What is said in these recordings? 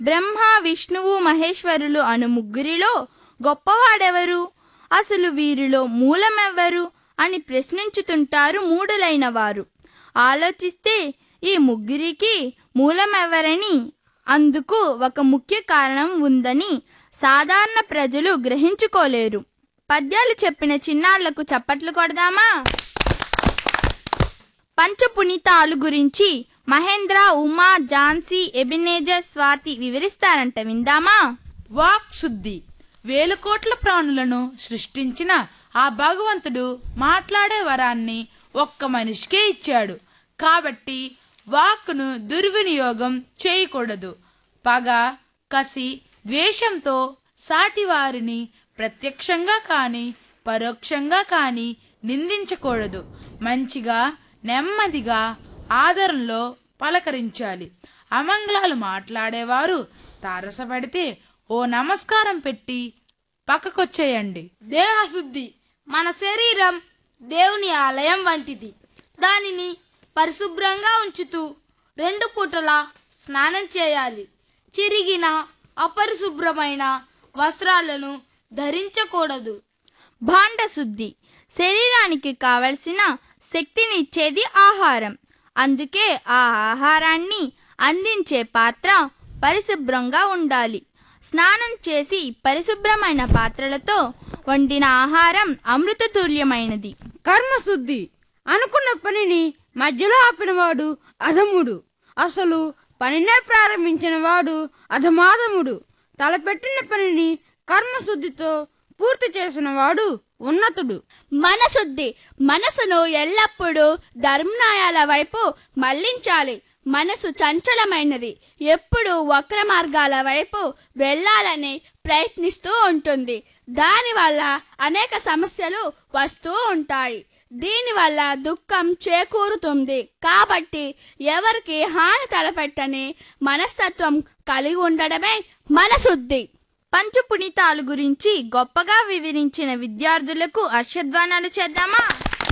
బ్రహ్మ విష్ణువు మహేశ్వరులు అను ముగ్గురిలో గొప్పవాడెవరు అసలు వీరిలో మూలమెవ్వరు అని ప్రశ్నించుతుంటారు మూఢులైన వారు ఆలోచిస్తే ఈ ముగ్గురికి మూలమెవరని అందుకు ఒక ముఖ్య కారణం ఉందని సాధారణ ప్రజలు గ్రహించుకోలేరు పద్యాలు చెప్పిన చిన్నారులకు చప్పట్లు కొడదామా పంచపునీతాలు గురించి మహేంద్ర ఉమా ఝాన్సీ ఎబినేజర్ స్వాతి వివరిస్తారంట విందామా వాక్ శుద్ధి వేల కోట్ల ప్రాణులను సృష్టించిన ఆ భగవంతుడు మాట్లాడే వరాన్ని ఒక్క మనిషికే ఇచ్చాడు కాబట్టి వాక్ను దుర్వినియోగం చేయకూడదు పగ కసి ద్వేషంతో సాటి వారిని ప్రత్యక్షంగా కానీ పరోక్షంగా కానీ నిందించకూడదు మంచిగా నెమ్మదిగా ఆదరణలో పలకరించాలి అమంగళాలు మాట్లాడేవారు తారసపడితే ఓ నమస్కారం పెట్టి పక్కకొచ్చేయండి దేహశుద్ధి మన శరీరం దేవుని ఆలయం వంటిది దానిని పరిశుభ్రంగా ఉంచుతూ రెండు పూటలా స్నానం చేయాలి చిరిగిన అపరిశుభ్రమైన వస్త్రాలను ధరించకూడదు భాండ శుద్ధి శరీరానికి కావలసిన శక్తిని ఇచ్చేది ఆహారం అందుకే ఆ ఆహారాన్ని అందించే పాత్ర పరిశుభ్రంగా ఉండాలి స్నానం చేసి పరిశుభ్రమైన పాత్రలతో వండిన ఆహారం అమృతతుల్యమైనది కర్మశుద్ధి అనుకున్న పనిని మధ్యలో ఆపినవాడు అధముడు అసలు పనినే ప్రారంభించిన వాడు అధమాధముడు తలపెట్టిన పనిని కర్మశుద్ధితో పూర్తి చేసిన వాడు ఉన్నతుడు మనశుద్ధి మనసును ఎల్లప్పుడూ ధర్మన్యాయాల వైపు మళ్లించాలి మనసు చంచలమైనది ఎప్పుడు వక్ర మార్గాల వైపు వెళ్ళాలని ప్రయత్నిస్తూ ఉంటుంది దానివల్ల అనేక సమస్యలు వస్తూ ఉంటాయి దీనివల్ల దుఃఖం చేకూరుతుంది కాబట్టి ఎవరికి హాని తలపెట్టని మనస్తత్వం కలిగి ఉండడమే మనశుద్ధి పంచపునీతాలు గురించి గొప్పగా వివరించిన విద్యార్థులకు హర్షధ్వానాలు చేద్దామా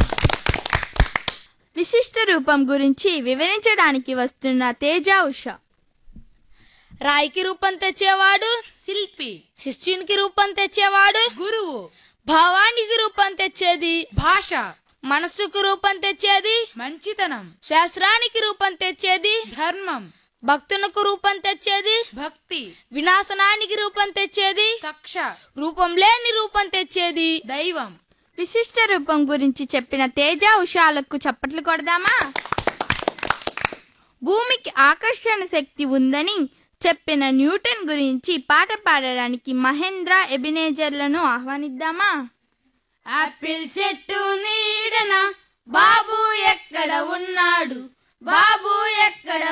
విశిష్ట రూపం గురించి వివరించడానికి వస్తున్న తేజ ఉష రాయికి రూపం తెచ్చేవాడు శిల్పి శిష్యునికి రూపం తెచ్చేవాడు గురువు భావానికి రూపం తెచ్చేది భాష మనస్సుకు రూపం తెచ్చేది మంచితనం శాస్త్రానికి రూపం తెచ్చేది ధర్మం భక్తునకు రూపం తెచ్చేది భక్తి వినాశనానికి రూపం తెచ్చేది కక్ష రూపం లేని రూపం తెచ్చేది దైవం విశిష్ట రూపం గురించి చెప్పిన తేజ ఉషాలకు చప్పట్లు కొడదామా భూమికి ఆకర్షణ శక్తి ఉందని చెప్పిన న్యూటన్ గురించి పాట పాడడానికి మహేంద్ర ఎబినేజర్లను ఆహ్వానిద్దామా ఆపిల్ చెట్టు నీడన బాబు ఎక్కడ ఉన్నాడు బాబు